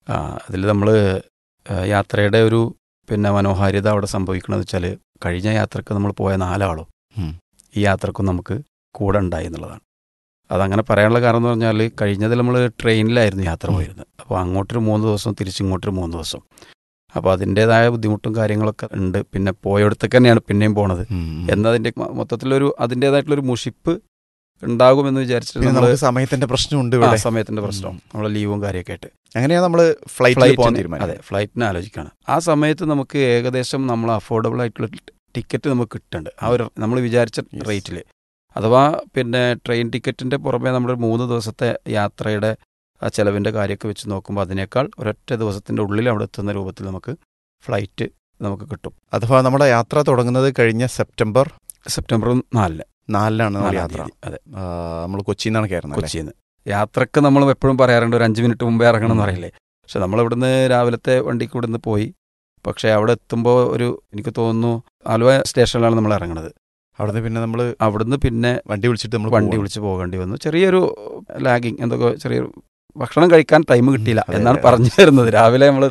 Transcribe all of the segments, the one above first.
ആ അതിൽ നമ്മൾ യാത്രയുടെ ഒരു പിന്നെ മനോഹാരിത അവിടെ സംഭവിക്കണമെന്ന് വെച്ചാൽ കഴിഞ്ഞ യാത്രക്ക് നമ്മൾ പോയ നാലാളും ഉം. ഈ യാത്രക്കും നമുക്ക് കൂടെ ഉണ്ടായി എന്നുള്ളതാണ് അതങ്ങനെ പറയാനുള്ള കാരണം എന്ന് പറഞ്ഞാൽ കഴിഞ്ഞതിൽ നമ്മൾ ട്രെയിനിലായിരുന്നു യാത്ര ഉം. പോയിരുന്നത് അപ്പോൾ അങ്ങോട്ടൊരു മൂന്ന് ദിവസം തിരിച്ചിങ്ങോട്ടൊരു മൂന്ന് ദിവസം അപ്പോൾ അതിൻ്റേതായ ബുദ്ധിമുട്ടും കാര്യങ്ങളൊക്കെ ഉണ്ട് പിന്നെ പോയടത്തേക്ക് തന്നെയാണ് പിന്നെയും പോണത് ഉം. എന്നതിൻ്റെ മ- മൊത്തത്തിലൊരു അതിൻ്റേതായിട്ടുള്ളൊരു മുഷിപ്പ് ഉണ്ടാകുമെന്ന് വിചാരിച്ചിട്ട് പിന്നെ നമ്മൾ നമുക്ക് സമയത്തിന്റെ പ്രശ്നമുണ്ട് ആ ഇവിടെ സമയത്തിൻ്റെ പ്രശ്നം നമ്മളെ ലീവും കാര്യമൊക്കെ ആയിട്ട് അങ്ങനെയാണ് നമ്മൾ ഫ്ലൈറ്റിൽ പോകാൻ ഫ്ലൈറ്റിന് അതെ തീരുമാനിച്ചത് ഫ്ലൈറ്റിന് ആലോചിക്കുകയാണ് ആ സമയത്ത് നമുക്ക് ഏകദേശം നമ്മൾ അഫോർഡബിൾ ആയിട്ടുള്ള ടിക്കറ്റ് നമുക്ക് കിട്ടുന്നുണ്ട് ആ ഒരു നമ്മൾ വിചാരിച്ച Yes. റേറ്റിൽ അഥവാ പിന്നെ ട്രെയിൻ ടിക്കറ്റിൻ്റെ പുറമെ നമ്മൾ മൂന്ന് ദിവസത്തെ യാത്രയുടെ ആ ചെലവിൻ്റെ കാര്യമൊക്കെ വെച്ച് നോക്കുമ്പോൾ അതിനേക്കാൾ ഒരൊറ്റ ദിവസത്തിൻ്റെ ഉള്ളിൽ അവിടെ എത്തുന്ന രൂപത്തിൽ നമുക്ക് ഫ്ലൈറ്റ് നമുക്ക് കിട്ടും അഥവാ നമ്മുടെ യാത്ര തുടങ്ങുന്നത് കഴിഞ്ഞ സെപ്റ്റംബർ സെപ്റ്റംബർ നാലിന് നാലിനാണ് നമ്മുടെ നാലാം യാത്ര തീയതി. അതെ നമ്മൾ കൊച്ചിയിൽ നിന്നാണ് കയറുന്നത് അല്ലേ? കൊച്ചിയിൽ നിന്ന് യാത്രക്ക് നമ്മൾ എപ്പോഴും പറയാറുണ്ട് ഒരു അഞ്ച് മിനിറ്റ് മുമ്പേ ഇറങ്ങണം എന്ന് പറയില്ലേ പക്ഷെ നമ്മൾ ഇവിടുന്ന് രാവിലത്തെ വണ്ടിക്ക് ഇവിടുന്ന് പോയി പക്ഷേ അവിടെ എത്തുമ്പോൾ ഒരു എനിക്ക് തോന്നുന്നു ആലുവ സ്റ്റേഷനിലാണ് നമ്മൾ ഇറങ്ങുന്നത് അവിടുന്ന് പിന്നെ നമ്മൾ അവിടുന്ന് പിന്നെ വണ്ടി വിളിച്ചിട്ട് നമ്മൾ വണ്ടി വിളിച്ച് പോകേണ്ടി വന്നു ചെറിയൊരു ലാഗിങ് എന്തൊക്കെ ചെറിയൊരു ഭക്ഷണം കഴിക്കാൻ ടൈം കിട്ടിയില്ല അതെ, എന്നാണ് അതെ. പറഞ്ഞു തരുന്നത് രാവിലെ നമ്മൾ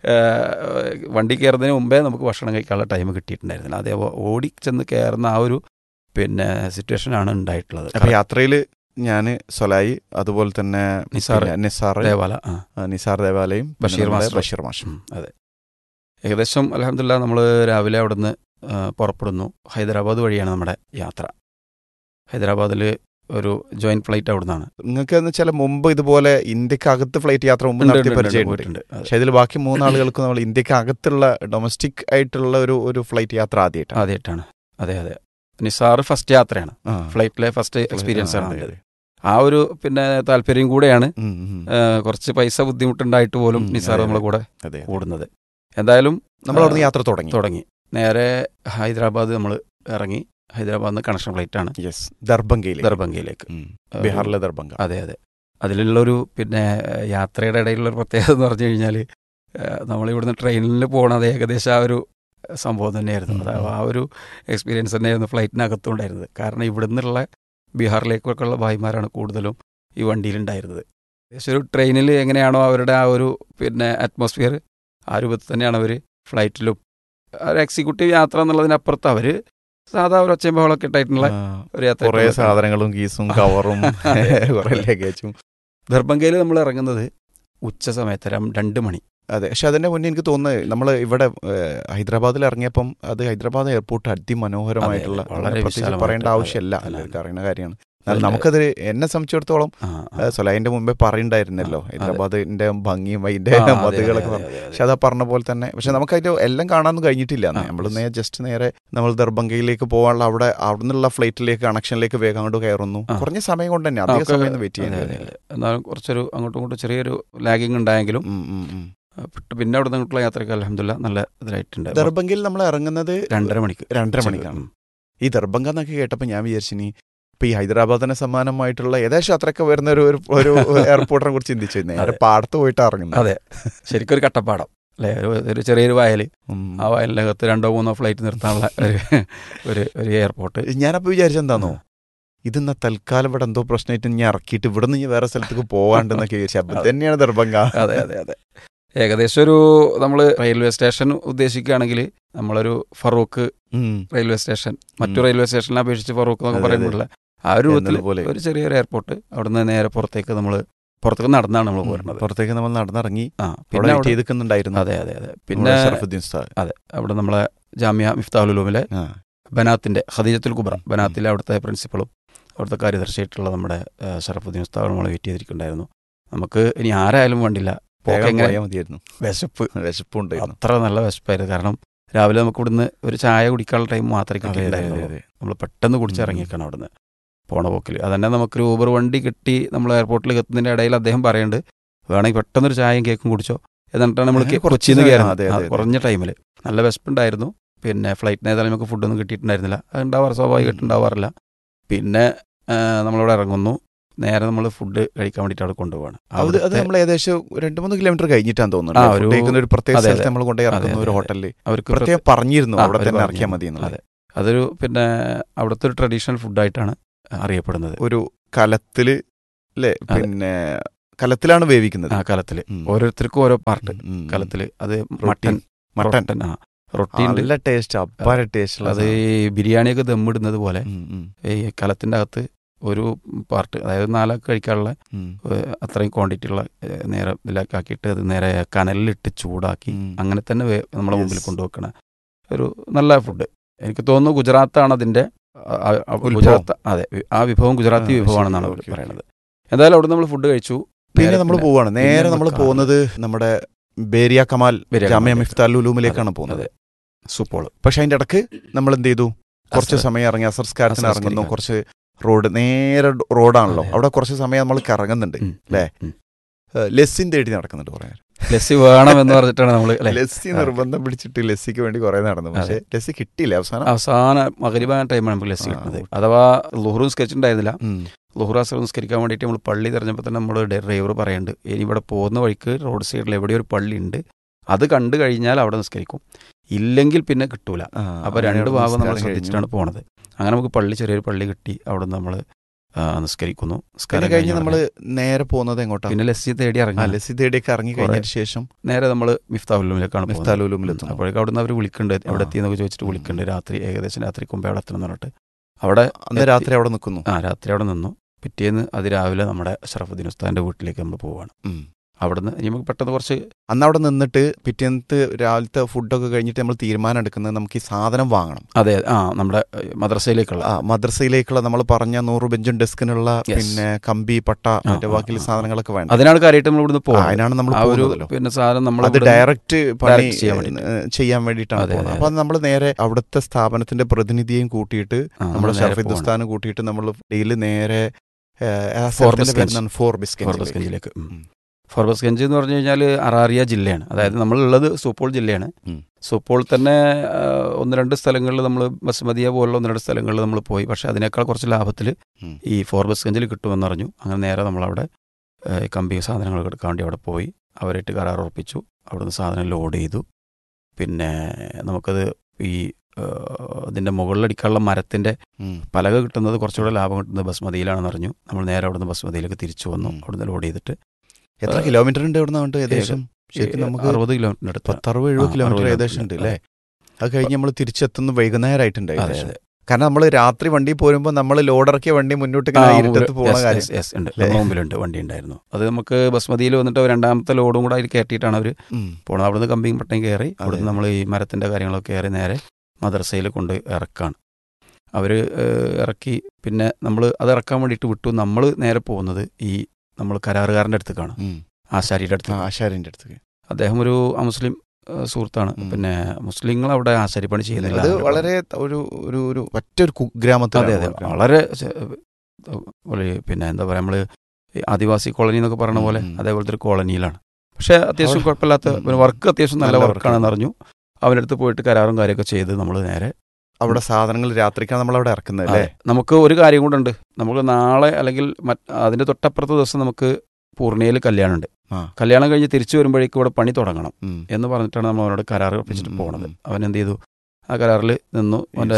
വണ്ടി കയറുന്നതിന് മുമ്പേ നമുക്ക് ഭക്ഷണം കഴിക്കാനുള്ള ടൈം കിട്ടിയിട്ടുണ്ടായിരുന്നില്ല അതേ ഓടി ചെന്ന് കയറുന്ന ആ ഒരു പിന്നെ സിറ്റുവേഷനാണ് ഉണ്ടായിട്ടുള്ളത് അപ്പൊ യാത്രയിൽ ഞാൻ സൊലായി അതുപോലെ തന്നെ നിസാർ പിന്നെ നിസാർ ദേവാല ആ ആ, നിസാർ ദേവാലയം പിന്നെ ബഷീർ നമ്മുടെ മാസ്റ്റർ. ബഷീർ മാഷും ഉം, അതെ ഏകദേശം അലഹമില്ല നമ്മൾ രാവിലെ അവിടുന്ന് ആ, പുറപ്പെടുന്നു ഹൈദരാബാദ് വഴിയാണ് നമ്മുടെ യാത്ര ഹൈദരാബാദിൽ ഒരു ജോയിന്റ് ഫ്ലൈറ്റ് അവിടെ നിന്നാണ് നിങ്ങൾക്ക് എന്ന് വെച്ചാൽ മുമ്പ് ഇതുപോലെ ഇന്ത്യക്കകത്ത് ഫ്ലൈറ്റ് യാത്ര മുമ്പ് നടത്തിയ പരിചയമുണ്ട് പക്ഷെ ഇതിൽ ബാക്കി മൂന്നാളുകൾക്ക് നമ്മൾ ഇന്ത്യക്കകത്തുള്ള ഡൊമസ്റ്റിക് ആയിട്ടുള്ള ഒരു ഒരു ഫ്ലൈറ്റ് യാത്ര ആദ്യമായിട്ടാണ് ആദ്യമായിട്ടാണ് അതെ അതെ നിസാർ ഫസ്റ്റ് യാത്രയാണ് ആ. ഫ്ലൈറ്റിലെ ഫസ്റ്റ് എക്സ്പീരിയൻസ് ആണ് അതെ, അതിൻ്റെത്. അതെ. ആ ഒരു പിന്നെ താല്പര്യം കൂടെയാണ് ഉം, ഉം. ആ, കുറച്ച് പൈസ ബുദ്ധിമുട്ടുണ്ടായിട്ട് പോലും ഉം, നിസാർ അതെ, നമ്മളെ അതെ. കൂടെ അതെ കൂടുന്നത് എന്തായാലും നമ്മൾ അവിടുന്ന് യാത്ര തുടങ്ങി തുടങ്ങി നേരെ ഹൈദരാബാദ് നമ്മൾ ഇറങ്ങി ഹൈദരാബാദിൽ നിന്ന് കണക്ഷൻ ഫ്ലൈറ്റ് ആണ് യെസ് ദർഭംഗയിൽ ദർഭംഗയിലേക്ക് ബീഹാറിലെ ദർഭംഗ അതെ അതെ അതിലുള്ളൊരു പിന്നെ ഏഹ്, യാത്രയുടെ ഇടയിലുള്ള ഒരു പ്രത്യേകത എന്ന് പറഞ്ഞു കഴിഞ്ഞാൽ നമ്മളിവിടുന്ന് ട്രെയിനിൽ പോകണത് ഏകദേശം ആ ഒരു സംഭവം തന്നെയായിരുന്നു ഉം. അതായത് ആ ഒരു എക്സ്പീരിയൻസ് തന്നെയായിരുന്നു ഫ്ലൈറ്റിനകത്തും ഉണ്ടായിരുന്നത് കാരണം ഇവിടുന്നുള്ള ബീഹാറിലേക്കൊക്കെ ഉള്ള ഭായിമാരാണ് കൂടുതലും ഈ വണ്ടിയിലുണ്ടായിരുന്നത് ഏകദേശം ഒരു ട്രെയിനിൽ എങ്ങനെയാണോ അവരുടെ ആ ഒരു പിന്നെ അറ്റ്മോസ്ഫിയർ ആ രൂപത്തിൽ തന്നെയാണ് അവർ ഫ്ലൈറ്റിലും ആ ഒരു എക്സിക്യൂട്ടീവ് യാത്ര എന്നുള്ളതിനപ്പുറത്ത് അവർ സാധാ ഒരു ഒച്ചയും ബഹളമൊക്കെ ഇട്ടായിട്ടുള്ള ഒരു യാത്ര കുറെ സാധനങ്ങളും കീസും കവറും കുറെ ലഗേജും ദർഭംഗയിൽ നമ്മൾ ഇറങ്ങുന്നത് ഉച്ച സമയത്ത് രം- രണ്ട് മണി അതെ പക്ഷെ അതിന്റെ മുന്നേ എനിക്ക് തോന്നുന്നത് നമ്മൾ ഇവിടെ ഏഹ്, ഹൈദരാബാദിൽ ഇറങ്ങിയപ്പം അത് ഹൈദരാബാദ് എയർപോർട്ട് അതിമനോഹരമായിട്ടുള്ള അതെ, വളരെ പ്രത്യേകിച്ച് വിശാലമായിട്ട് പറയേണ്ട അതെ, ആവശ്യമില്ല അതെ. എല്ലാവർക്കും അറിയുന്ന കാര്യമാണ് എന്നാൽ അതില് നമുക്കത് എന്നെ സംബന്ധിച്ചിടത്തോളം ആ, ആ. ഏഹ്, സൊലൈന്റെ മുമ്പേ പറയണ്ടായിരുന്നല്ലോ ആ, അതെ. ഹൈദരാബാദിന്റെ ഭംഗിയും ആ, അതിന്റെ അതെ, മതിലുകളൊക്കെ അതെ, പറഞ്ഞു അതെ, അതെ, പക്ഷെ അതാ പറഞ്ഞ പോലെ തന്നെ പക്ഷെ നമുക്ക് അതിന്റെ എല്ലാം കാണാനൊന്നും കഴിഞ്ഞിട്ടില്ല ആ, നമ്മൾ yes. നേരെ ജസ്റ്റ് നേരെ നമ്മൾ ദർഭംഗയിലേക്ക് പോകാനുള്ള അവിടെ അവിടെ നിന്നുള്ള ഫ്ലൈറ്റിലേക്ക് കണക്ഷനിലേക്ക് വേഗം അങ്ങോട്ട് കയറുന്നു ആ. കുറഞ്ഞ സമയം കൊണ്ട് തന്നെ ആ, അധികം ഒക്കെ- സമയം വെയിറ്റ് അതെ, ചെയ്യാൻ അതെ, അതെ. എന്നാലും കുറച്ചൊരു അങ്ങോട്ടും ഇങ്ങോട്ടും ചെറിയൊരു ലാഗിങ് ഉണ്ടായെങ്കിലും ആ, പിട്ട് പിന്നെ അവിടെ നിന്നുള്ള യാത്രയ്ക്ക് അലഹമില്ല നല്ല ഇതിലായിട്ടുണ്ട് ദർഭംഗയിൽ നമ്മൾ ഇറങ്ങുന്നത് രണ്ടര മണിക്ക് രണ്ടര ഉച്ചയ്ക്ക്. മണിക്കാണ് ഉം. ഈ ദർഭംഗ എന്നൊക്കെ കേട്ടപ്പോൾ ഞാൻ വിചാരിച്ചിനി ഇപ്പൊ ഈ ഹൈദരാബാദിന് സമാനമായിട്ടുള്ള ഏകദേശം അത്രയൊക്കെ വരുന്ന ഒരു ഒരു- ഒരു എയർപോർട്ടിനെ കുറിച്ച് ചിന്തിച്ചു നേരെ അതെ. പാടത്ത് പോയിട്ട് ഇറങ്ങുന്നത് അതെ ശരിക്കും ഒരു കട്ടപ്പാടം അല്ലേ ഒരു ഒരു ചെറിയൊരു വയൽ ഉം. ആ വയലിനകത്ത് രണ്ടോ മൂന്നോ ഫ്ലൈറ്റ് നിർത്താനുള്ള ഒരു ഒരു ഒരു എയർപോർട്ട് ഞാനപ്പോ വിചാരിച്ചെന്താന്നോ ഇതെന്നാ തൽക്കാലം ഇവിടെ എന്തോ പ്രശ്നമായിട്ട് ഞാൻ ഇറക്കിയിട്ട് ഇവിടെ നിന്ന് വേറെ സ്ഥലത്തേക്ക് പോവാണ്ടെന്നൊക്കെ വിചാരിച്ചു അപ്പൊ ഇത് തന്നെയാണ് ദർഭംഗ അതെ അതെ അതെ ഏകദേശം ഒരു നമ്മൾ റെയിൽവേ സ്റ്റേഷൻ ഉദ്ദേശിക്കുകയാണെങ്കിൽ നമ്മളൊരു ഫറൂഖ് ഉം. റെയിൽവേ സ്റ്റേഷൻ മറ്റു ഉം. റെയിൽവേ സ്റ്റേഷനെ അപേക്ഷിച്ച് ഫറൂഖ് എന്നൊക്കെ അതെ, അതെ. പറയുമ്പോഴുള്ള ആ ഒരു രൂപത്തിൽ എന്നതുപോലെ. ഒരു ചെറിയൊരു എയർപോർട്ട് അവിടുന്ന് നേരെ പുറത്തേക്ക് നമ്മൾ പുറത്തേക്ക് നടന്നാണ് നമ്മൾ ഉം. പോരുന്നത് പുറത്തേക്ക് നമ്മൾ നടന്നിറങ്ങി ആ അവിടെ പിന്നെ വെയിറ്റ് അവിടെ- ചെയ്തിരിക്കുന്നുണ്ടായിരുന്നു അതെ അതെ അതെ നമ്മുടെ പിന്നെ ഷറഫുദ്ദീൻ ഉസ്താദ്. അതെ അവിടെ നമ്മളെ ജാമ്യ മിഫ്താഹുലൂമിലെ ആ. ബനാത്തിന്റെ ഖദീജത്തുൽ കുബ്ര ഉം. ബനാത്തിലെ അവിടുത്തെ പ്രിൻസിപ്പളും അവിടുത്തെ കാര്യദർശിയായിട്ടുള്ള നമ്മുടെ ആ, ഷറഫുദ്ദീൻ ഉസ്താദ് നമ്മളെ വെയിറ്റ് ചെയ്തിരിക്കുന്നുണ്ടായിരുന്നു നമുക്ക് ഇനി ആരായാലും വേണ്ടില്ല പോക്ക് വേഗം എങ്ങനെ പോയാൽ മതിയായിരുന്നു വിശപ്പ് വിശപ്പുണ്ടായിരുന്നു അത്ര നല്ല വിശപ്പായിരുന്നു കാരണം രാവിലെ നമുക്ക് ഇവിടുന്ന് ഒരു ചായ കുടിക്കാനുള്ള ടൈം മാത്രമേ അതെ, അതെ, കിട്ടിയിട്ടുണ്ടായിരുന്നുള്ളൂ അതെ. നമ്മൾ പെട്ടെന്ന് ഉം. കുടിച്ചിറങ്ങിയേക്കാണ് അവിടുന്ന് പോണ പോക്കിൽ അതന്നെ നമുക്കൊരു ഊബർ വണ്ടി കിട്ടി നമ്മൾ എയർപോർട്ടിൽ എത്തുന്നതിൻ്റെ ഇടയിൽ അദ്ദേഹം പറയുന്നുണ്ട് വേണമെങ്കിൽ പെട്ടെന്നൊരു ചായയും കേക്കും കുടിച്ചോ എന്നിട്ടാണ് നമ്മൾ അങ്ങനെ കുറച്ച് കൊച്ചിയിൽ നിന്ന് സമയം, കയറുന്നത് അതെ, ആ, അതെ, അതെ. കുറഞ്ഞ ടൈമിൽ നല്ല വിശപ്പുണ്ടായിരുന്നു പിന്നെ ഫ്ലൈറ്റിന് ഏതായാലും നമുക്ക് ഫുഡൊന്നും കിട്ടിയിട്ടുണ്ടായിരുന്നില്ല അത് ഉണ്ടാവാറ് സ്വാഭാവികമായിട്ട് ഉണ്ടാവാറില്ല പിന്നെ ആ, നമ്മളിവിടെ ഇറങ്ങുന്നു നേരെ നമ്മൾ ഫുഡ് കഴിക്കാൻ വേണ്ടിയിട്ട് അവിടെ കൊണ്ടുപോവാണ് അത് അത് അവിടുത്തെ നമ്മൾ ഏകദേശം രണ്ട് മൂന്ന് കിലോമീറ്റർ കഴിഞ്ഞിട്ടാണ് ആ, തോന്നുന്നത് ഒരു- ഫുഡ് കഴിക്കുന്ന ഒരു പ്രത്യേക അതെ, സ്ഥലത്ത് അതെ. നമ്മൾ കൊണ്ടുപോയി അതെ, ഇറക്കുന്ന അതെ, ഒരു അതെ. ഹോട്ടലിൽ അവർക്ക് പ്രത്യേകം പറഞ്ഞിരുന്നു ആ, അവിടെ അവര് തന്നെ പറഞ്ഞു. ഇറക്കിയാൽ മതി എന്നുള്ളത് അതെ അതൊരു പിന്നെ അവിടുത്തെ ഒരു ട്രഡീഷണൽ ഫുഡായിട്ടാണ് അറിയപ്പെടുന്നത് ഒരു കലത്തില് അല്ലേ അതെ. പിന്നെ കലത്തിലാണ് വേവിക്കുന്നത് ആ കലത്തിൽ ഉം. ഓരോരുത്തർക്കും ഓരോ പാർട്ട് ഉം, ഉം. കലത്തിൽ അത് റൊട്ടി. മട്ടൻ മട്ടൻ റൊട്ടൻ, ആ റൊട്ടി ഉണ്ട് നല്ല ടേസ്റ്റ് അപ്പാര ടേസ്റ്റ് അത് ഈ ബിരിയാണിയൊക്കെ ദമ്മിടുന്നത് പോലെ ഉം, ഉം, ഈ കലത്തിൻ്റെ അകത്ത് ഒരു പാർട്ട് അതായത് നാലൊക്കെ കഴിക്കാനുള്ള ഉം. ഏഹ്, അത്രയും ക്വാണ്ടിറ്റി ഉള്ള ഏഹ്, നേരെ ഇതിലാക്കി ആക്കിയിട്ട് അത് നേരെ കനലിലിട്ട് ചൂടാക്കി ഉം. അങ്ങനെ തന്നെ വേ- നമ്മളെ മുമ്പിൽ Yes. കൊണ്ടുവെക്കണ ഒരു നല്ല ഫുഡ് എനിക്ക് തോന്നുന്നു ഗുജറാത്താണ് അതിന്റെ ആ- ആ- ആ ഉത്ഭവം. ഗുജറാത്ത് അതെ വി- ആ വിഭവം ഗുജറാത്തി ആ, വിഭവമാണെന്നാണ് ശരി, അവർ ഓക്കേ, പറയുന്നത് എന്തായാലും അവിടെ നമ്മൾ ഫുഡ് കഴിച്ചു പിന്നെ നേരെ നമ്മൾ പിന്നെ പോവാണ് നേരെ പിന്നെ നമ്മൾ നമ്മൾ പോകുന്നത് നമ്മുടെ ബേരിയ കമാൽ ബേരിയ ജാമ്യ കമാലിലേക്ക്. മിഫ്താൽ ഉലൂമിലേക്കാണ് അതെ, പോകുന്നത് അതെ. സുപ്പോൾ പക്ഷെ അതിന്റെ ഇടക്ക് നമ്മൾ എന്ത് ചെയ്തു കുറച്ച് അസർ. സമയം ഇറങ്ങി അസർസ്കാരത്തിന് അസർ ഇറങ്ങുന്നു സ്കരിക്കാൻ. കുറച്ച് റോഡ് നേരെ റോഡാണല്ലോ അതെ. അവിടെ കുറച്ച് സമയം നമ്മൾ കറങ്ങുന്നുണ്ട് ഉം, ല്ലേ? ഉം. ലസ്സിൻ തേടി നടക്കുന്നുണ്ട് കുറെ നേരം. ലസ്സി വേണം എന്ന് പറഞ്ഞിട്ടാണ് നമ്മൾ ലസ്സി നിർബന്ധം പിടിച്ചിട്ട് ലസ്സിക്ക് വേണ്ടി കുറെ നടന്നു പക്ഷെ ലസ്സി കിട്ടിയില്ല അവസാനം അവസാന മകരിബാൻ ടൈമാണ് നമുക്ക് ലസ്സി ആ, കിട്ടുന്നത് ഓക്കേ. അഥവാ ലുഹ്റു സ്കെച്ച് ഉണ്ടായിരുന്നില്ല ഉം. ലുഹ്റാസ് നിസ്കരിക്കാൻ വേണ്ടിയിട്ട് നമ്മൾ പള്ളി തിരഞ്ഞപ്പോൾ തന്നെ നമ്മൾ ഡ്രൈവർ പറയുന്നുണ്ട് ഇനി ഇവിടെ പോകുന്ന വഴിക്ക് റോഡ് സൈഡിൽ എവിടെ ഒരു പള്ളി ഉണ്ട് അത് കണ്ടു കഴിഞ്ഞാൽ അവിടെ നിസ്കരിക്കും ഇല്ലെങ്കിൽ പിന്നെ കിട്ടൂല ആ, അപ്പോൾ അങ്ങനെ രണ്ട് അവിടെ ഭാഗം നമ്മൾ നിസ്കാരം ശ്രദ്ധിച്ചിട്ടാണ് കഴിഞ്ഞു. പോണത് അങ്ങനെ നമുക്ക് പള്ളി ചെറിയൊരു പള്ളി കിട്ടി അവിടെ നമ്മൾ നിസ്കരിക്കുന്നു പിന്നെ നിസ്കാരം കഴിഞ്ഞ് കഴിഞ്ഞ നമ്മൾ ഉടനെ നേരെ പോകുന്നത് എങ്ങോട്ടാ പിന്നെ ലസ്സി തേടി ആ ഇറങ്ങി ലസ്സി തേടിയൊക്കെ ഇറങ്ങി കഴിഞ്ഞതിന് ശേഷം നേരെ നമ്മൾ മിഫ്താവുല്ലുമിലേക്കാണ് പോകുന്നത് മിഫ്താലുലുമിലെത്തുന്നു അപ്പോഴേക്കും അവിടെ നിന്ന് അവർ വിളിക്കുന്നുണ്ട് എവിടെ ആ. എത്തിയെന്നൊക്കെ ചോദിച്ചിട്ട് ഉം. വിളിക്കുന്നുണ്ട് രാത്രി ഏകദേശം രാത്രി മുമ്പേ അവിടെ എത്തണം എന്ന് പറഞ്ഞിട്ട് അവിടെ അന്ന് എത്തി. രാത്രി അവിടെ നിൽക്കുന്നു ആ രാത്രി അവിടെ നിന്നു പിറ്റേന്ന് അതിരാവിലെ നമ്മുടെ ഷറഫുദ്ദീൻ ഉസ്താദിന്റെ വീട്ടിലേക്ക് നമ്മൾ പോവാണ് ഉം. അവിടുന്ന് ഇനി നമുക്ക് പെട്ടെന്ന് കുറച്ച് അന്ന് അവിടെ നിന്നിട്ട് പിറ്റേന്നത്തെ രാവിലത്തെ ഫുഡൊക്കെ കഴിഞ്ഞിട്ട് നമ്മൾ തീരുമാനം എടുക്കുന്നത് നമുക്ക് ഈ സാധനം വാങ്ങണം അതെ ആ നമ്മുടെ ഏഹ്, മദ്രസയിലേക്കുള്ള ആ മദ്രസയിലേക്കുള്ള നമ്മൾ പറഞ്ഞ നൂറ് ബെഞ്ചും ഡെസ്കിനുള്ള Yes. പിന്നെ കമ്പി പട്ട മറ്റേ ആ, ബാക്കി ആ, ആ. സാധനങ്ങളൊക്കെ വേണം അതിനാണ് കാര്യമായിട്ട് നമ്മൾ ഇവിടുന്ന് ആ, പോകുന്നത് അതിനാണ് നമ്മൾ ആ ഒരു പോകുന്നതല്ലോ പിന്നെ സാധനം നമ്മൾ അത് ഡയറക്റ്റ് പണി Direct ചെയ്യാൻ വേണ്ടിയിട്ട്. ഏഹ്, ചെയ്യാൻ വേണ്ടിയിട്ടാണ് അതെ, പോകുന്നത് അതെ, അപ്പൊ നമ്മൾ നേരെ അവിടുത്തെ സ്ഥാപനത്തിന്റെ പ്രതിനിധിയെയും കൂട്ടിയിട്ട് നമ്മുടെ ഷർഫിദുസ്ഥാനും കൂട്ടിയിട്ട് നമ്മൾ ഡെയിലി നേരെ ഫോർബസ്ഗഞ്ച്. ഫോർബിസ്കഞ്ച് ഫോർബസ്ഗഞ്ചിലേക്ക് ഉം. ഫോർബസ്ഗഞ്ച് എന്ന് പറഞ്ഞു കഴിഞ്ഞാൽ അറാറിയ ജില്ലയാണ് അതായത് നമ്മളുള്ളത് സൂപ്പോൾ ജില്ലയാണ് ഉം. സൂപ്പോൾ തന്നെ ആ, ഒന്ന് രണ്ട് സ്ഥലങ്ങളിൽ നമ്മൾ ബസ്മതിയ പോലുള്ള ഒന്ന് രണ്ട് സ്ഥലങ്ങളിൽ നമ്മൾ പോയി പക്ഷേ അതിനേക്കാൾ കുറച്ച് ലാഭത്തിൽ ഉം. ഈ ഫോർബസ്ഗഞ്ചിൽ കിട്ടുമെന്ന് അറിഞ്ഞു അങ്ങനെ നേരെ നമ്മളവിടെ ഏഹ്, കമ്പി സാധനങ്ങൾ എടുക്കാൻ വേണ്ടി അവിടെ പോയി അവരായിട്ട് കരാർ ഉറപ്പിച്ചു അവിടുന്ന് സാധനം ലോഡ് ചെയ്തു പിന്നെ നമുക്കത് ഈ ഏഹ്, അതിൻ്റെ മുകളിലടിക്കാനുള്ള മരത്തിൻ്റെ ഉം. പലക കിട്ടുന്നത് കുറച്ചുകൂടെ ലാഭം കിട്ടുന്നത് ബസ്മതിയിലാണെന്ന് അറിഞ്ഞു നമ്മൾ നേരെ അവിടുന്ന് ബസ്മതിയിലേക്ക് തിരിച്ചു വന്നു ഉം. അവിടുന്ന് ലോഡ് ചെയ്തിട്ട് എത്ര കിലോമീറ്റർ ഉണ്ട് ഇവിടെ നിന്ന് ഏകദേശം ശരിക്കും നമുക്ക് അറുപത് കിലോമീറ്റർ അടുത്ത് പത്തറുപത് എഴുപത് ആ, കിലോമീറ്റർ അറുപത് ഏകദേശം ഉണ്ട് കിലോമീറ്റർ. അല്ലേ അത് കഴിഞ്ഞ് നമ്മൾ തിരിച്ചെത്തുന്ന വൈകുന്നേരമായിട്ടുണ്ട് അതെ ഏകദേശം അതെ കാരണം നമ്മൾ രാത്രി വണ്ടി പോരുമ്പോൾ നമ്മൾ ലോഡിറക്കിയ വണ്ടി മുന്നോട്ട് ആ, ഇങ്ങനെ ഇരുട്ടത്ത് മുമ്പിൽ- പോകുന്ന yes, കാര്യം yes, yes, ഉണ്ട് അല്ലേ? നമ്മുടെ മുമ്പിലുണ്ട് വണ്ടി ഉണ്ടായിരുന്നു അത് നമുക്ക് ബസ്മതിയിൽ വന്നിട്ട് രണ്ടാമത്തെ ലോഡും കൂടെ അതിൽ കയറ്റിയിട്ടാണ് അവർ ഉം. പോണത് അവിടുന്ന് കമ്പിയും പട്ടയും കയറി അതെ. അവിടുന്ന് നമ്മൾ ഈ മരത്തിൻ്റെ കാര്യങ്ങളൊക്കെ കയറി നേരെ മദ്രസയിൽ കൊണ്ട് ഇറക്കാണ് അവർ ഇറക്കി പിന്നെ നമ്മൾ അത് ഇറക്കാൻ വേണ്ടിയിട്ട് വിട്ടു നമ്മൾ നേരെ പോകുന്നത് ഈ നമ്മൾ കരാറുകാരൻ്റെ അടുത്തേക്കാണ് ഉം. ആശാരിയുടെ അടുത്ത് ആ, ആശാരിന്റെ അടുത്തേക്ക് അദ്ദേഹം ഒരു അമുസ്ലിം ഏഹ്, സുഹൃത്താണ് ഉം. പിന്നെ മുസ്ലിങ്ങൾ അവിടെ ആശാരിപ്പണി ചെയ്യുന്നില്ല അത് അവര് വളരെ ഒരു ഒരു ഒരു ഒറ്റൊരു കുഗ്രാമത്തിലാണ് അതെ അതെ work. വളരെ ചെ- ഒരു പിന്നെ എന്താ പറയുക നമ്മൾ ആദിവാസി കോളനി എന്നൊക്കെ പറയുന്ന പോലെ ഉം, ഉം. അതേപോലത്തെ ഒരു കോളനിയിലാണ് പക്ഷേ അത്യാവശ്യം അവിടെ- കുഴപ്പമില്ലാത്ത ഉം, പിന്നെ ഉം. വർക്ക് അത്യാവശ്യം നല്ല നല്ല വർക്കാണെന്ന് work അറിഞ്ഞു അവൻ്റെ അടുത്ത് പോയിട്ട് കരാറും കാര്യമൊക്കെ ചെയ്ത് നമ്മൾ നേരെ അവിടെ സാധനങ്ങൾ രാത്രിക്കാണ് നമ്മൾ അവിടെ ഇറക്കുന്നത് അല്ലേ അതെ. നമുക്ക് ഒരു കാര്യം കൂടെ ഉണ്ട് നമുക്ക് നാളെ അല്ലെങ്കിൽ മറ്റ് അതിന്റെ തൊട്ടപ്പുറത്തെ ദിവസം നമുക്ക് പൂർണിയയിൽ കല്യാണമുണ്ട് ആ. കല്യാണം കഴിഞ്ഞ് തിരിച്ചു വരുമ്പോഴേക്കും ഇവിടെ പണി തുടങ്ങണം ഉം. എന്ന് പറഞ്ഞിട്ടാണ് നമ്മൾ അവനോട് കരാർ ഒപ്പിച്ചിട്ട് ഉം, ഉം, പോണത് ഉം. അവൻ എന്ത് ചെയ്തു ആ കരാറിൽ നിന്നു അവൻ്റെ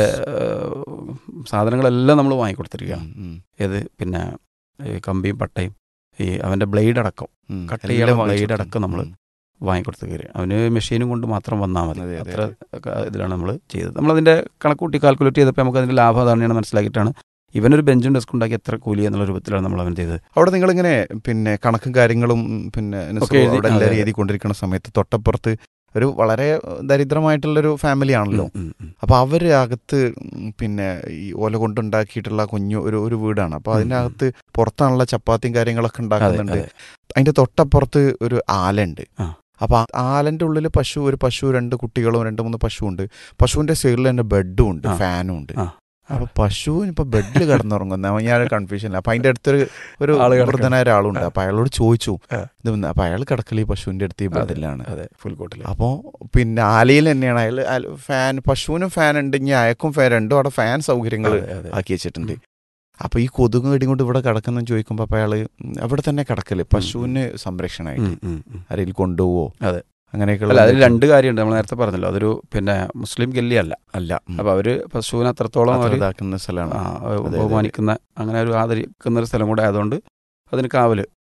സാധനങ്ങളെല്ലാം നമ്മൾ വാങ്ങിക്കൊടുത്തിരിക്കുകയാണ് ഉം, ഉം, ഏത് പിന്നെ ഈ കമ്പിയും പട്ടയും ഈ അവൻ്റെ ബ്ലേഡ് അടക്കം ഉം. കട്ട് എല്ലാം ചെയ്യാനുള്ള വാങ്ങിച്ചു blade അടക്കം നമ്മള് ഉം. വാങ്ങിക്കൊടുത്ത് കയറി അവന് മെഷീനും കൊണ്ട് മാത്രം വന്നാൽ മതി അതെ, അതെ, അത്ര ക- ഇതിലാണ് നമ്മൾ ചെയ്തത് നമ്മളതിൻ്റെ കണക്കൂട്ടി കാൽക്കുലേറ്റ് ചെയ്തപ്പോൾ നമുക്ക് അതിൻ്റെ ലാഭം അതാണെന്ന് മനസ്സിലാക്കിയിട്ടാണ് ഇവനൊരു ബെഞ്ചും ഡെസ്ക് ഉണ്ടാക്കി എത്ര കൂലി എന്നുള്ള രൂപത്തിലാണ് നമ്മൾ അവൻ ചെയ്തത് അവിടെ നിങ്ങളിങ്ങനെ പിന്നെ കണക്കും കാര്യങ്ങളും ഉം, പിന്നെ നസ്രു ഒക്കെ എഴുതി- അവിടെ അതെ, എല്ലാവരും അതെ. എഴുതിക്കൊണ്ടിരിക്കുന്ന സമയത്ത് തൊട്ടപ്പുറത്ത് ഒരു വളരെ ദരിദ്രമായിട്ടുള്ളൊരു ഫാമിലി ആണല്ലോ ഉം, ഉം, ഉം. അപ്പൊ അവര് അകത്ത് ഉം, പിന്നെ ഈ ഓല കൊണ്ടുണ്ടാക്കിയിട്ടുള്ള കുഞ്ഞു ഒരു ഒരു വീടാണ് അപ്പൊ ഉം, അതിന്റെ ഉം. അകത്ത് പുറത്താണുള്ള ചപ്പാത്തിയും കാര്യങ്ങളൊക്കെ അതെ ഉണ്ടാക്കുന്നുണ്ട് അതെ അതിന്റെ തൊട്ടപ്പുറത്ത് ഒരു ആലുണ്ട് ആ. അപ്പൊ ആ ആലന്റെ ഉള്ളിൽ പശു ഒരു പശു രണ്ട് കുട്ടികളും രണ്ട് മൂന്ന് പശു ഉണ്ട് പശുവിന്റെ സൈഡിൽ തന്നെ ബെഡും ഉണ്ട് ആ. ഫാനും ഉണ്ട് ആ. അപ്പൊ പശു ഇപ്പൊ ബെഡിൽ കിടന്നുറങ്ങുന്ന ഞാൻ കൺഫ്യൂഷൻ അപ്പൊ അതിന്റെ അടുത്തൊരു ഒരു ആള് കിടക്കാണ്. വൃദ്ധനായ ഒരാളുണ്ട് ആ. അപ്പൊ അയാളോട് ചോദിച്ചു ആ. ഇത് പിന്നെ- അപ്പൊ അയാൾ കിടക്കൽ ഈ പശുവിന്റെ അടുത്ത് ഈ അതെ. ബെഡിലാണ് അതെ ഫുൾ കോട്ടിൽ അപ്പോ പിന്നെ ആലയിൽ തന്നെയാണ് അയാൾ ഫാൻ പശുവിനും ഫാൻ ഉണ്ട് ഇനി അയക്കും ഫാൻ രണ്ടും അവിടെ ഫാൻ സൗകര്യങ്ങൾ ആക്കി വെച്ചിട്ടുണ്ട് അപ്പൊ ഈ കൊതുക് കടി കൊണ്ട് ഇവിടെ കിടക്കുന്ന ചോദിക്കുമ്പോ അപ്പൊ അയാള് ഉം, അവിടെ തന്നെ കിടക്കല് പശുവിന് സംരക്ഷണമായിട്ട് ആരെങ്കിലും കൊണ്ടുപോവോ അതെ. അങ്ങനെയൊക്കെയുള്ള അല്ല അതിൽ രണ്ട് കാര്യമുണ്ട് നമ്മൾ നേരത്തെ പറഞ്ഞല്ലോ അതൊരു പിന്നെ മുസ്ലിം ഗല്ലി അല്ല അല്ല ഉം. അപ്പൊ അവര് പശുവിനെ അത്രത്തോളം അത്ര അവർ ഇതാക്കുന്ന സ്ഥലമാണ് ആ, അതെ. ബഹുമാനിക്കുന്ന അങ്ങനെ ഒരു ആദരിക്കുന്ന ഒരു സ്ഥലം കൂടെ ആയതുകൊണ്ട് അതിന് കാവല്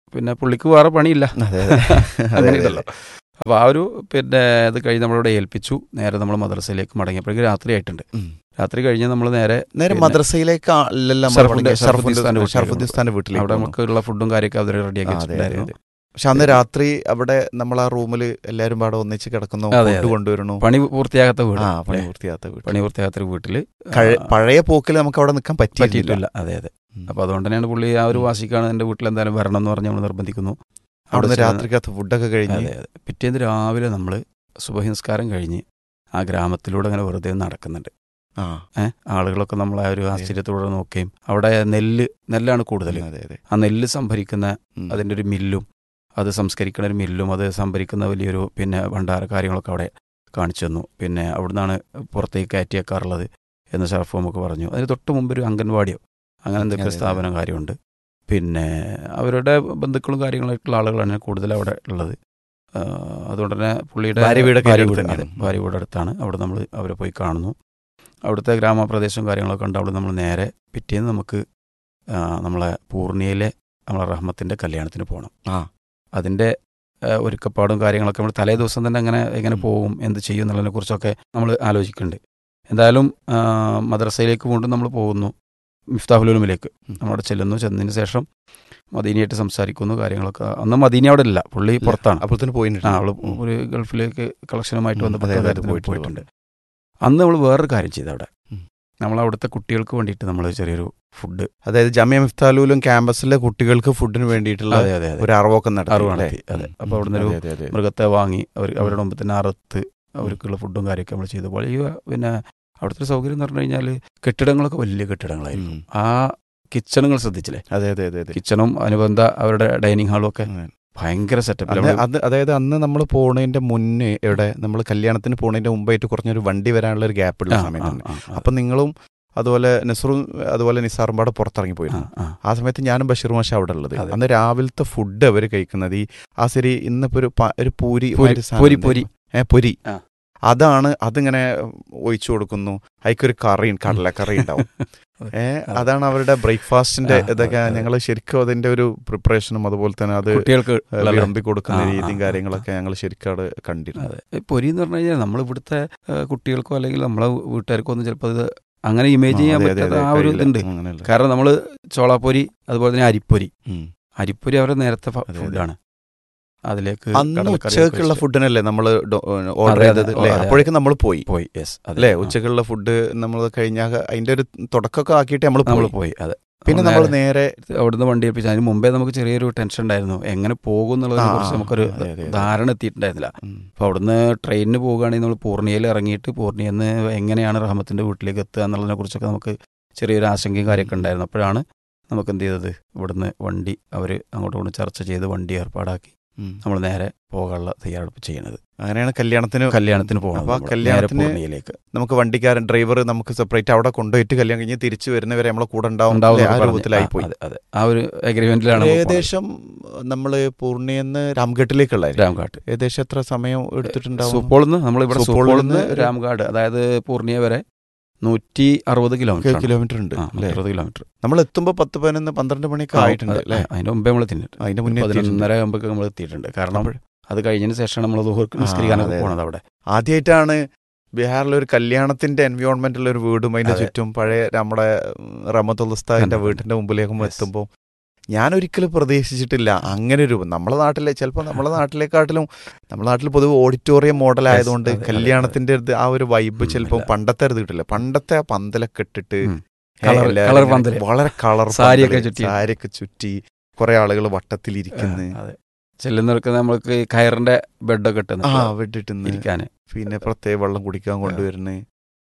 പിന്നെ പുള്ളിക്ക് വേറെ പണിയില്ല അതെ അതെ അതെ, അങ്ങനെയുണ്ടല്ലോ അതെ. അപ്പോൾ ആ ഒരു പിന്നെ ഇത് കഴിഞ്ഞ് നമ്മളിവിടെ ഏൽപ്പിച്ചു നേരെ നമ്മൾ മദ്രസയിലേക്ക് മടങ്ങിയപ്പോഴേക്കും രാത്രി ആയിട്ടുണ്ട് ഉം. രാത്രി കഴിഞ്ഞ് നമ്മൾ നേരെ നേരെ പിന്നെ മദ്രസയിലേക്ക് അല്ലല്ലോ നമ്മൾ ഷറഫുദ്ദീൻ- പഠിക്കുക. ഷറഫുദ്ദീൻ ഷറഫുദ്ദീൻ സ്ഥാൻ്റെ ഷറഫുദ്ദീൻ സ്ഥാന്റെ വീട്ടിലേക്ക് അവിടെ പോകുന്നു. നമുക്കുള്ള ഫുഡും കാര്യമൊക്കെ അവർ റെഡിയാക്കി ആ, അതെ, അതെ, വെച്ചിട്ടുണ്ടായിരുന്നു അതെ. പക്ഷെ അന്ന് രാത്രി അവിടെ നമ്മൾ ആ റൂമിൽ എല്ലാരും പാടെ ഒന്നിച്ച് കിടക്കുന്നു അതെ, ഫുഡ് അതെ. കൊണ്ടുവരണു പണി പൂർത്തിയാകാത്ത വീട് ആ പണി അല്ലേ? പൂർത്തിയാത്ത വീട് പണി പൂർത്തിയാകാത്ത ഒരു വീട്ടിൽ കഴി- പഴയ പോക്കിൽ നമുക്ക് അവിടെ നിൽക്കാൻ പറ്റിയിട്ടില്ല പറ്റിയിട്ടില്ല അതെ അതെ ഉം. അപ്പോൾ അതുകൊണ്ട് തന്നെയാണ് പുള്ളി ആ ഒരു വാശിക്കാണ് എൻ്റെ വീട്ടിൽ എന്തായാലും വരണം എന്ന് പറഞ്ഞ് നമ്മൾ നിർബന്ധിക്കുന്നു അവിടുന്ന് ചെന്ന് രാത്രിക്കകത്ത് ഫുഡൊക്കെ കഴിഞ്ഞ് അതെ അതെ പിറ്റേന്ന് രാവിലെ നമ്മൾ സുബഹിംസ്കാരം കഴിഞ്ഞ് ആ ഗ്രാമത്തിലൂടെ അങ്ങനെ വെറുതെ നടക്കുന്നുണ്ട് ആ ഏഹ് ആളുകളൊക്കെ നമ്മളെ ആ ഒരു ആശ്ചര്യത്തോടെ നോക്കുകയും അവിടെ നെല്ല് നെല്ലാണ് കൂടുതൽ അതെ അതെ ആ നെല്ല് സംഭരിക്കുന്ന ഉം. അതിൻ്റെ ഒരു മില്ലും അത് സംസ്കരിക്കുന്ന ഒരു മില്ലും അത് സംഭരിക്കുന്ന വലിയൊരു പിന്നെ ഭണ്ഡാര കാര്യങ്ങളൊക്കെ അവിടെ കാണിച്ചു തന്നു പിന്നെ അവിടുന്നാണ് പുറത്തേക്ക് കയറ്റിയേക്കാറുള്ളത് എന്ന് ഷറഫ് നമുക്ക് പറഞ്ഞു അതിന് തൊട്ട് മുമ്പ് ഒരു അംഗൻവാടിയോ അങ്ങനെ എന്തൊക്കെ അതെ, അതെ. സ്ഥാപനം കാര്യമുണ്ട് പിന്നെ അവരുടെ ബന്ധുക്കളും കാര്യങ്ങളായിട്ടുള്ള ആളുകളാണ് കൂടുതൽ അവിടെ ഉള്ളത് ആ, അതുകൊണ്ട് തന്നെ പുള്ളിയുടെ ഭാര്യ വീടൊക്കെ ഭാര്യ അടുത്ത് വീട് തന്നെയാണ്. അതെ, ഭാര്യ വീട് അടുത്താണ് അവിടെ നമ്മൾ അവരെ പോയി കാണുന്നു അവിടുത്തെ ഗ്രാമപ്രദേശവും കാര്യങ്ങളൊക്കെ ഉണ്ട് അവിടെ നമ്മൾ നേരെ പിറ്റേന്ന് നമുക്ക് ആ, നമ്മളെ പൂർണിയയിലെ നമ്മളെ റഹ്മത്തിൻ്റെ കല്യാണത്തിന് പോകണം ആ. അതിൻ്റെ ആ, ഒരുക്കപ്പാടും കാര്യങ്ങളൊക്കെ നമ്മൾ തലേ ദിവസം തന്നെ അങ്ങനെ എങ്ങനെ ഉം. പോകും എന്ത് ചെയ്യും എന്നുള്ളതിനെ കുറിച്ചൊക്കെ നമ്മൾ ആലോചിക്കുന്നുണ്ട് എന്തായാലും ആ, മദ്രസയിലേക്ക് വീണ്ടും നമ്മൾ പോകുന്നു മിഫ്താഹുലുലുമിലേക്ക് ഉം. നമ്മളവിടെ ചെല്ലുന്നു ചെന്നതിന് ശേഷം മദീനയായിട്ട് സംസാരിക്കുന്നു കാര്യങ്ങളൊക്കെ അന്ന് മദീന അവിടെ ഇല്ല പുള്ളി ഇല്ല. പുറത്താണ് അപ്പോഴത്തേന് ആ പോയിട്ടുണ്ട് അവള് ഒരു ഗൾഫിലേക്ക് കളക്ഷനുമായിട്ട് ഉം, ബന്ധപ്പെട്ട അതെ, അതെ, കാര്യത്തിന് പോയിട്ടുണ്ട്, പോയിട്ടുണ്ട് അന്ന് നമ്മൾ വേറൊരു കാര്യം ചെയ്തു അവിടെ ഉം. നമ്മൾ അവിടുത്തെ കുട്ടികൾക്ക് വേണ്ടിയിട്ട് നമ്മൾ ചെറിയൊരു ഫുഡ് അതായത് ജമിയ മിഫ്താലൂലും ക്യാമ്പസിലെ കുട്ടികൾക്ക് ഫുഡിന് വേണ്ടിയിട്ടുള്ള അതെ അതെ അതെ ഒരു അറിവൊക്കെ നടത്തി അറിവ് അല്ലേ? നടത്തി, അതെ. ഉം, അപ്പൊ ഉം, അവിടുന്ന് ഒരു അതെ, അതെ, അതെ. മൃഗത്തെ വാങ്ങി അവർ അവരുടെ മുമ്പ് തന്നെ അറുത്ത് അവർക്കുള്ള ഫുഡും കാര്യമൊക്കെ നമ്മൾ ചെയ്തു വലിയ പിന്നെ അവിടുത്തെ ഒരു സൗകര്യം എന്ന് പറഞ്ഞു കഴിഞ്ഞാൽ കെട്ടിടങ്ങളൊക്കെ വലിയ കെട്ടിടങ്ങളായിരുന്നു ഉം. ആ കിച്ചണുകൾ ശ്രദ്ധിച്ചില്ലേ അതെ അതെ അതെ അതെ കിച്ചണും അനുബന്ധ അവരുടെ ഡൈനിങ് ഹാളും ഒക്കെ അതെ. ഭയങ്കര സെറ്റപ്പിൽ അന്ന് അത് അതായത് അന്ന് നമ്മൾ പോണതിന്റെ മുന്നേ എവിടെ നമ്മൾ കല്യാണത്തിന് പോണതിന്റെ മുമ്പായിട്ട് കുറഞ്ഞൊരു വണ്ടി വരാനുള്ള ഒരു ഗ്യാപ്പ് ഉള്ള സമയം തന്നെ അപ്പൊ നിങ്ങളും അതുപോലെ നസറും അതുപോലെ നിസാറും പാടെ പുറത്തിറങ്ങി പോയിരുന്നു ആ സമയത്ത് ഞാനും ബഷീർ മാഷ അവിടെ ഉള്ളത് അതെ. അന്ന് രാവിലത്തെ ഫുഡ് അവർ കഴിക്കുന്നത് ഈ ആ ശരി ഇന്നിപ്പോ ഒരു പ- ഒരു പൂരി പൂരി, മാതിരി സാധനം പൂരി, ഉണ്ട്. പൂരി. ഏ പൊരി ആ. അതാണ് അതിങ്ങനെ ഒഴിച്ചു കൊടുക്കുന്നു അതിക്കൊരു കറി കടലക്കറി ഉണ്ടാവും ഏ അതെ. അതാണ് അവരുടെ ബ്രേക്ക്ഫാസ്റ്റിന്റെ ആ, ഇതൊക്കെ അതെ, അതെ. ഞങ്ങൾ ശരിക്കും അതിന്റെ ഒരു പ്രിപ്പറേഷനും അതുപോലെ തന്നെ അത് കുട്ടികൾക്ക് ഏ, ഉള്ള വിളമ്പി കൊടുക്കുന്ന ആ, ആ, രീതിയും ആ, കാര്യങ്ങളൊക്കെ ഞങ്ങൾ ശരിക്കും അവിടെ കണ്ടിരുന്നു അതെ ഈ പൊരി എന്ന് പറഞ്ഞു കഴിഞ്ഞാൽ നമ്മൾ ഇവിടുത്തെ ഏഹ്, കുട്ടികൾക്കോ അല്ലെങ്കിൽ നമ്മളെ വീട്ടുകാർക്കോ ഒന്നും ചിലപ്പോൾ ഇത് അങ്ങനെ ഇമേജ് ചെയ്യാൻ അതെ, അതെ, പറ്റാത്ത അതെ, ആ ഒരു കഴിയില്ല. ഇതുണ്ട് അങ്ങനെയല്ല. കാരണം നമ്മൾ ചോളാപ്പൊരി അതുപോലെ തന്നെ അരിപ്പൊരി ഉം. അരിപ്പൊരി അവരുടെ നേരത്തെ ഫ- അതെ, അതെ. ഫുഡാണ് അതിലേക്ക് അന്ന് കടലക്കറിയൊക്കെ ഉച്ചക്കുള്ള വെച്ച് ഫുഡിനല്ലേ നമ്മൾ ഓർഡർ അതെ, അതെ, ചെയ്തത് അല്ലേ അതെ, അതെ. അപ്പോഴേക്കും നമ്മൾ പോയി പോയി യെസ് അല്ലേ ഉച്ചക്കുള്ള ഫുഡ് നമ്മൾ കഴിഞ്ഞാൽ അതിന്റെ ഒരു തുടക്കമൊക്കെ ആക്കിയിട്ട് നമ്മൾ നമ്മൾ പോയി പോയി അതെ പിന്നെ നമ്മൾ നമ്മൾ നേരെ അവിടുന്ന് വണ്ടി ഏൽപ്പിച്ചു അതിന് മുമ്പേ നമുക്ക് ചെറിയൊരു ടെൻഷൻ ഉണ്ടായിരുന്നു എങ്ങനെ പോകും എന്നുള്ളതിനെ ആ, കുറിച്ച് നമുക്കൊരു അതെ, അതെ, അതെ. ധാരണ എത്തിയിട്ടുണ്ടായിരുന്നില്ല ഉം. അപ്പോൾ അവിടുന്ന് ട്രെയിനിന് പോവുകയാണെങ്കിൽ നമ്മൾ പൂർണിയയിൽ ഇറങ്ങിയിട്ട് പൂർണിയിൽ നിന്ന് എങ്ങനെയാണ് റഹമത്തിൻ്റെ വീട്ടിലേക്ക് എത്തുക എന്നുള്ളതിനെ കുറിച്ചൊക്കെ നമുക്ക് ചെറിയൊരു ആശങ്കയും കാര്യമൊക്കെ ഉണ്ടായിരുന്നു അപ്പോഴാണ് നമുക്ക് എന്ത് ചെയ്തത് ഇവിടുന്ന് വണ്ടി അവർ അങ്ങോട്ടും ഇങ്ങോട്ടും ചർച്ച ചെയ്ത് വണ്ടി ഏർപ്പാടാക്കി ഉം. നമ്മൾ നേരെ പോകാനുള്ള തയ്യാറെടുപ്പ് ചെയ്യണത് അങ്ങനെയാണ് കല്യാണത്തിന് കല്യാണത്തിന് പോകണം അപ്പൊ ആ നമ്മള്. കല്യാണത്തിന് നേരെ പൂർണിയയിലേക്ക് നമുക്ക് വണ്ടിക്കാരൻ ഡ്രൈവർ നമുക്ക് സെപ്പറേറ്റ് അവിടെ കൊണ്ടുപോയിട്ട് കല്യാണം കഴിഞ്ഞ് തിരിച്ചു വരുന്നവരെ നമ്മളെ കൂടെ ഉണ്ടാവും ഉണ്ടാവും അല്ലേ? ആ എന്നൊക്കെ രൂപത്തിലായി പറഞ്ഞ്. പോയി ആ, അതെ അതെ ആ ഒരു അഗ്രിമെന്റിലാണ് നമ്മൾ പോണത്. ഏകദേശം നമ്മള് പൂർണിയെന്ന് രാംഘട്ടിലേക്കുള്ള രാംഘാട്ട് ഏകദേശം എത്ര സമയം എടുത്തിട്ടുണ്ടാവും സൂപ്പോളിൽ നിന്ന് നമ്മളിവിടെ സൂപ്പോളിൽ സൂപ്പോളിൽ നിന്ന് നിന്ന് രാംഘാട് അതായത് പൂർണിയ വരെ നൂറ്റി അറുപത് കിലോമീറ്റർ കിലോമീറ്റർ ഉണ്ട് അല്ലേ അറുപത് കിലോമീറ്റർ നമ്മൾ എത്തുമ്പോ പത്ത് പതിനൊന്ന് പന്ത്രണ്ട് മണിയൊക്കെ ആയിട്ടുണ്ട് അല്ലേ അതിന്റെ മുമ്പേ നമ്മൾ എത്തിയിട്ടുണ്ട് അതിന്റെ മുന്നേ എത്തിയിട്ടുണ്ട്. പതിനൊന്നര ആകുമ്പോൾ നമ്മൾ എത്തിയിട്ടുണ്ട് കാരണം അപ്പോൾ- അത് കഴിഞ്ഞതിന് ശേഷം നമ്മൾ ആ, നിസ്കരിക്കാനൊക്കെ അതെ, പോണത് അവിടെ ആദ്യമായിട്ടാണ് ബീഹാറിലെ ഒരു കല്യാണത്തിന്റെ എൻവയോൺമെന്റിൽ ഒരു വീടും അതിന്റെ അതെ. ചുറ്റും പഴയ നമ്മുടെ റമത്തുൽസ്താദിന്റെ കണ്ടു, വീട്ടിന്റെ മുമ്പിലേക്ക് Yes. എത്തുമ്പോൾ ഞാൻ ഒരിക്കലും പ്രതീക്ഷിച്ചിട്ടില്ല അങ്ങനെ ഒരു നമ്മളെ നാട്ടിലെ ചിലപ്പോൾ നമ്മളെ നാട്ടിലെക്കാട്ടിലും നമ്മളെ നാട്ടിൽ പൊതുവെ ഓഡിറ്റോറിയം മോഡൽ ആയതുകൊണ്ട് അതെ, അതെ, കല്യാണത്തിന്റെ ഇത് ആ ഒരു വൈബ് ഉം, ചിലപ്പോൾ ഇല്ല. പണ്ടത്തെ ഇത് കിട്ടില്ല പണ്ടത്തെ ആ പന്തലൊക്കെ ഇട്ടിട്ട് ഉം. ഏ, Colour- എല്ലാവരും colour ഇങ്ങനെ പന്തല്. വളരെ കളർ സാരിയൊക്കെ ചുറ്റി. സാരിയൊക്കെ ചുറ്റി കുറെ ആളുകൾ വട്ടത്തിലിരിക്കുന്നു അതെ ചെല്ലുന്നവർക്ക് നമ്മൾക്ക് കയറിന്റെ ബെഡൊക്കെ ആ ഇട്ടുന്നു വിട്ടിട്ടുന്ന് ഇരിക്കാന് പിന്നെ പ്രത്യേക വെള്ളം കുടിക്കാൻ കൊണ്ടുവരുന്നേ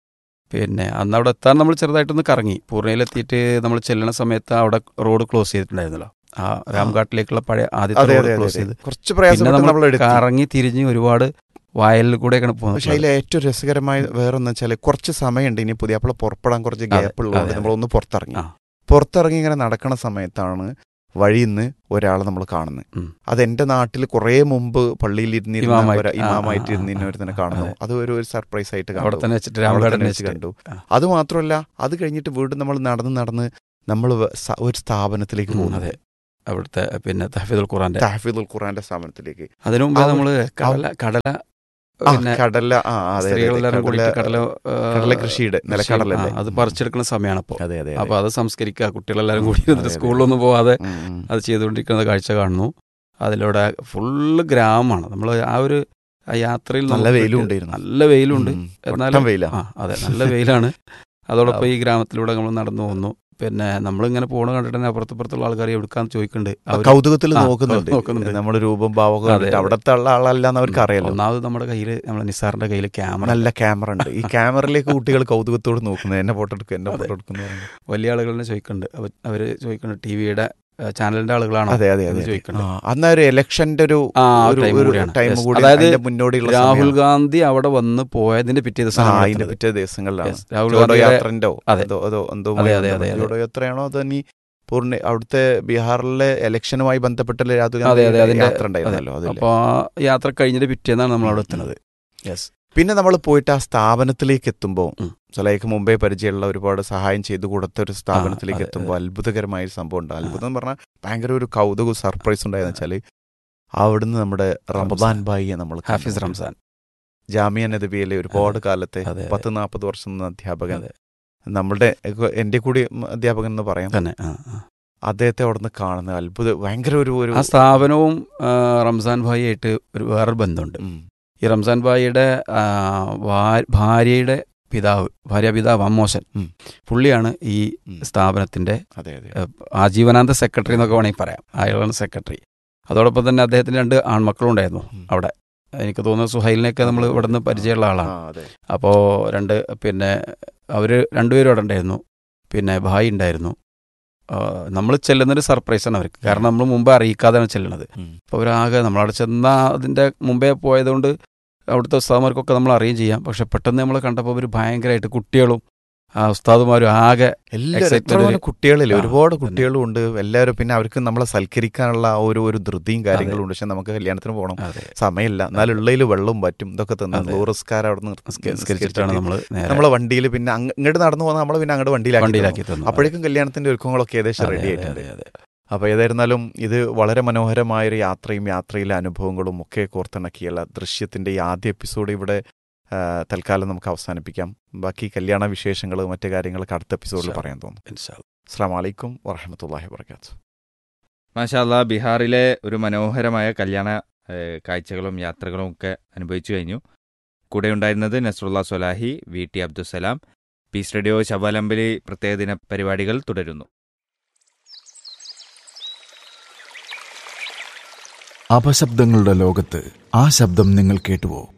പിന്നെ അന്ന് അവിടെ എത്താൻ നമ്മൾ ചെറുതായിട്ടൊന്ന് കറങ്ങി പൂർണ്ണയിലെത്തിയിട്ട് നമ്മൾ ചെല്ലണ സമയത്ത് അവിടെ റോഡ് ക്ലോസ് ചെയ്തിട്ടുണ്ടായിരുന്നല്ലോ ആ രാംഘാട്ടിലേക്കുള്ള പഴയ ആദ്യത്തെ അതെ റോഡ് അതെ ക്ലോസ് അതെ ചെയ്ത് കുറച്ച് പിന്നെ പ്രയാസപ്പെട്ട് നമ്മൾ നമ്മൾ എടുത്തു കറങ്ങി തിരിഞ്ഞ് ഒരുപാട് വയലിൽ കൂടെയൊക്കെയാണ് പക്ഷെ അതിൽ പോകുന്നത് ഏറ്റവും രസകരമായ വേറൊന്ന് വെച്ചാൽ കുറച്ച് സമയമുണ്ട് ഇനി പുതിയ അപ്പോൾ പുറപ്പെടാൻ കുറച്ച് അതെ, ഗ്യാപ്പ് ഉള്ളതുകൊണ്ട് അതെ, നമ്മൾ ഒന്ന് പുറത്തിറങ്ങി ആ. പുറത്തിറങ്ങി ഇങ്ങനെ നടക്കണ സമയത്താണ് വഴിയിൽ നിന്ന് ഒരാളെ നമ്മൾ കാണുന്നത് ഉം. അത് എന്റെ നാട്ടിൽ കുറേ മുമ്പ് പള്ളിയിൽ ഇരുന്നിരുന്ന ഇമാമായിട്ട്. ഒരു- ആ, ആ, ഇമാമായിട്ട് ആ, ഇരുന്നിരുന്നവരെ ആ, കാണുന്നു അതെ. അത് ഒരു സർപ്രൈസ് ആയിട്ട് അവിടെ കണ്ടു തന്നെ വെച്ചിട്ട് അവിടെ രാംഘാട് തന്നെ വെച്ചിട്ട് കണ്ടു ആ. അത് മാത്രമല്ല അത് കഴിഞ്ഞിട്ട് വീണ്ടും നമ്മൾ നടന്ന് നടന്ന് നമ്മൾ ഒരു സ്ഥാപനത്തിലേക്ക് ഉം, പോകുന്നു അതെ അവിടുത്തെ പിന്നെ തഹഫീദുൽ ഖുറാന്റെ തഹഫീദുൽ ഖുറാന്റെ സ്ഥാപനത്തിലേക്ക് അതിനു മുമ്പേ അവ- നമ്മള് കടല കടല ആ, പിന്നെ കടല ആ അതെ, അതെ, അതെ സ്ത്രീകളെല്ലാരും കൂടിയിട്ട് കടല ആ, കടല കൃഷിയുടെ കൃഷി- നിലക്കടലല്ലേ ആ, അത് പറിച്ചെടുക്കുന്ന സമയമാണ് അപ്പോൾ അതെ അതെ അപ്പൊ അത് സംസ്കരിക്കുക കുട്ടികളെല്ലാരും കൂടി അതെ, ഇരുന്നിട്ട് അതെ. സ്കൂളിലൊന്നും പോവാതെ ഉം, ഉം. അത് ചെയ്തുകൊണ്ടിരിക്കുന്ന കാഴ്ച കാണുന്നു അതിലൂടെ ഫുള്ള് ഗ്രാമമാണ് നമ്മൾ ആ ഒരു ആ യാത്രയിൽ നല്ല നമുക്ക് വെയിലും കിട്ടിയ- ഉണ്ടായിരുന്നു. നല്ല വെയിലുണ്ട് ഉം, എന്നാലും പൊട്ടൻ വെയിലാ. ആ അതെ നല്ല വെയിലാണ് അതോടൊപ്പം ഈ ഗ്രാമത്തിലൂടെ നമ്മൾ നടന്നു പോകുന്നു പിന്നെ നമ്മളിങ്ങനെ പോണ കണ്ടിട്ട് തന്നെ അപ്പുറത്തപ്പുറത്തുള്ള ആൾക്കാർ എവിടുക്കാന്ന് ചോദിക്കുന്നുണ്ട് അവര് കൗതുകത്തിൽ ആ, നോക്കുന്നുണ്ട് നോക്കുന്നുണ്ട്. നമ്മുടെ രൂപം ഭാവമൊക്കെ അതെ, കണ്ടിട്ട് അതെ. അവിടത്തെ ഉള്ള ആളല്ല എന്ന് അവർക്ക് അറിയാലോ ഒന്നാമത് നമ്മുടെ കയ്യിൽ നമ്മുടെ നിസാറിന്റെ കയ്യിൽ ക്യാമറ നല്ല ക്യാമറ ഉണ്ട് ഈ ക്യാമറയിലേക്ക് കുട്ടികൾ കൗതുകത്തോട് നോക്കുന്നത് എന്നെ ഫോട്ടോ എടുക്കും എന്നെ ഫോട്ടോ എടുക്കുന്നു വലിയ ആളുകൾ തന്നെ ചോദിക്കുന്നുണ്ട് അവ- അവര് ചോദിക്കുന്നുണ്ട് ടി വിയുടെ ചാനലിന്റെ ആളുകളാണോ അതെ അതെ എന്ന് അതെ ചോദിക്കുന്നുണ്ട് ആ, അന്ന് ഒരു ഇലക്ഷന്റെ ഒരു ആ ഒരു ടൈം ഒരു കൂടിയാണ് ടൈം Yes. കൂടി അതായത് അതിന്റെ മുന്നോടിയുള്ള രാഹുൽ സമയമാണ്. ഗാന്ധി അവിടെ വന്ന് പോയതിന്റെ പിറ്റേ ആ, ദിവസം അതിന്റെ പിറ്റേ ദിവസങ്ങളിലാണ് Yes. രാഹുൽ ജോഡോ ഗാന്ധിയുടെ യാത്രന്റെ അതെ. അതോ അതോ എന്തോ അതെ, അതെ, അതെ, അതെ. ജോഡോ യാത്രയാണോ അതോ നീ പൂർണ്ണ അവിടുത്തെ ബീഹാറിലെ ഇലക്ഷനുമായി ബന്ധപ്പെട്ട രാഹുൽ അതെ അതെ ഗാന്ധി അതിന്റെ യാത്ര ഉണ്ടായിരുന്നല്ലോ അതിൽ അപ്പൊ ആ യാത്ര കഴിഞ്ഞിട്ട് പിറ്റേന്നാണ് നമ്മൾ അവിടെ ഉം, ഉം. എത്തുന്നത് യെസ് പിന്നെ നമ്മൾ പോയിട്ട് ആ സ്ഥാപനത്തിലേക്ക് എത്തുമ്പോൾ ഉം. സലൈക്ക് മുമ്പേ പരിചയമുള്ള ഒരുപാട് സഹായം ചെയ്തു കൊടുത്ത ഒരു സ്ഥാപനത്തിലേക്ക് അതെ, എത്തുമ്പോൾ അത്ഭുതകരമായ ഒരു സംഭവം ഉണ്ട് അത്ഭുതം എന്ന് പറഞ്ഞാൽ ഭയങ്കര ഒരു കൗതുകവും സർപ്രൈസ് ഉണ്ടായെന്ന് വെച്ചാൽ അവിടുന്ന് നമ്മുടെ റമദാൻ ബായിയെ നമ്മൾ ഹാഫിസ് റംസാൻ ജാമിയ നദബിയിലെ ഒരുപാട് അതെ. കാലത്തെ അതെ, അതെ. പത്ത് നാൽപ്പത് വർഷം നിന്ന അധ്യാപകൻ അതെ. നമ്മളുടെ എന്റെ കൂടി അധ്യാപകൻ എന്ന് പറയാം തന്നെ ആ, ആ. അദ്ദേഹത്തെ അവിടുന്ന് കാണുന്ന അത്ഭുത ഭയങ്കര ഒരു ഒരു ആ സ്ഥാപനവും ആ, റംസാൻ ഭായിയായിട്ട് ഒരു വേറൊരു ബന്ധമുണ്ട് ഉം. ഈ റംസാൻ ഭായിയുടെ ആ, ഭാ- ഭാര്യയുടെ പിതാവ് ഭാര്യ പിതാവ് അമ്മോശൻ ഉം. പുള്ളിയാണ് ഈ ഉം. സ്ഥാപനത്തിന്റെ അതെ അതെ ഏഹ്, ആജീവനാന്ത സെക്രട്ടറി എന്നൊക്കെ വേണമെങ്കിൽ പറയാം അയാളാണ് സെക്രട്ടറി അതോടൊപ്പം തന്നെ അദ്ദേഹത്തിന് രണ്ട് ആൺമക്കളും ഉണ്ടായിരുന്നു ഉം. അവിടെ എനിക്ക് തോന്നുന്നു സുഹൈലിനെയൊക്കെ നമ്മൾ ഇവിടെ നിന്ന് പരിചയമുള്ള ആളാണ് ആ, അതെ അപ്പോൾ രണ്ട് പിന്നെ അവർ രണ്ടുപേരും അവിടെ ഉണ്ടായിരുന്നു പിന്നെ ഭായി ഉണ്ടായിരുന്നു നമ്മൾ ചെല്ലുന്നൊരു സർപ്രൈസാണ് അവർക്ക് കാരണം നമ്മൾ മുമ്പേ അറിയിക്കാതെയാണ് ചെല്ലുന്നത് ഉം. അപ്പോൾ അവരാകെ നമ്മളവിടെ ചെന്ന അതിൻ്റെ മുമ്പേ പോയതുകൊണ്ട് അവിടുത്തെ ഉസ്താദ്മാർക്കൊക്കെ നമ്മൾ അറിയുകയും ചെയ്യാം പക്ഷെ പെട്ടെന്ന് നമ്മൾ കണ്ടപ്പോൾ അവർ ഭയങ്കരമായിട്ട് കുട്ടികളും ആ ഉസ്താദുമാരും ആകെ എല്ലാവരും Excitement എത്ര ഒരു- കുട്ടികളില്ല ആ, ഒരുപാട് തന്നെ. കുട്ടികളും ഉണ്ട് എല്ലാവരും പിന്നെ അവർക്ക് നമ്മളെ സൽക്കരിക്കാനുള്ള ആ ഒരു ഒരു ധൃതിയും കാര്യങ്ങളും ഉണ്ട് പക്ഷെ നമുക്ക് കല്യാണത്തിന് പോകണം അതെ സമയമില്ല എന്നാൽ ഉള്ളതിൽ വെള്ളവും പറ്റും ഇതൊക്കെ തന്നെ അതെ. ടൂറിസ്റ്റുകാർ അവിടെ നിസ്കരിച്ചിട്ടാണ് നമ്മൾ നേരെ നമ്മളെ വണ്ടിയിൽ പിന്നെ അങ്ങ് ഇങ്ങോട്ട് നടന്നു പോകുന്ന നമ്മളെ പിന്നെ അങ്ങോട്ട് വണ്ടിയിലാക്കി തന്നു. വണ്ടിയിലാക്കി തന്നു അപ്പോഴേക്കും കല്യാണത്തിന്റെ ഒരുക്കങ്ങളൊക്കെ ഏകദേശം അതെ, റെഡി അതെ, ആയിട്ടുണ്ട് അതെ, അതെ. അപ്പോൾ ഏതായിരുന്നാലും ഇത് വളരെ മനോഹരമായൊരു യാത്രയും യാത്രയിലെ അനുഭവങ്ങളും ഒക്കെ കോർത്തിണക്കിയുള്ള ദൃശ്യത്തിന്റെ ഈ ആദ്യ എപ്പിസോഡ് ഇവിടെ ആ, തൽക്കാലം നമുക്ക് അവസാനിപ്പിക്കാം ബാക്കി കല്യാണ വിശേഷങ്ങൾ മറ്റു കാര്യങ്ങളൊക്കെ അടുത്ത എപ്പിസോഡിൽ ഇൻഷാ പറയാൻ തോന്നുന്നു ഇൻഷാ അല്ലാ. അസ്സാം വലൈക്കും വറഹമത്തല്ലാഹി വർക്കാത്തു മാഷാല്ല ബീഹാറിലെ ഒരു മനോഹരമായ കല്യാണ ഏഹ്, കാഴ്ചകളും യാത്രകളും ഒക്കെ അനുഭവിച്ചു കഴിഞ്ഞു കൂടെ ഉണ്ടായിരുന്നത് നസ്രുല്ല സൊലാഹി V T Abdussalam peace radio ശബാലമ്പലി പ്രത്യേക ദിന പരിപാടികൾ തുടരുന്നു അപശബ്ദങ്ങളുടെ ലോകത്ത് ആ ശബ്ദം നിങ്ങൾ കേട്ടുവോ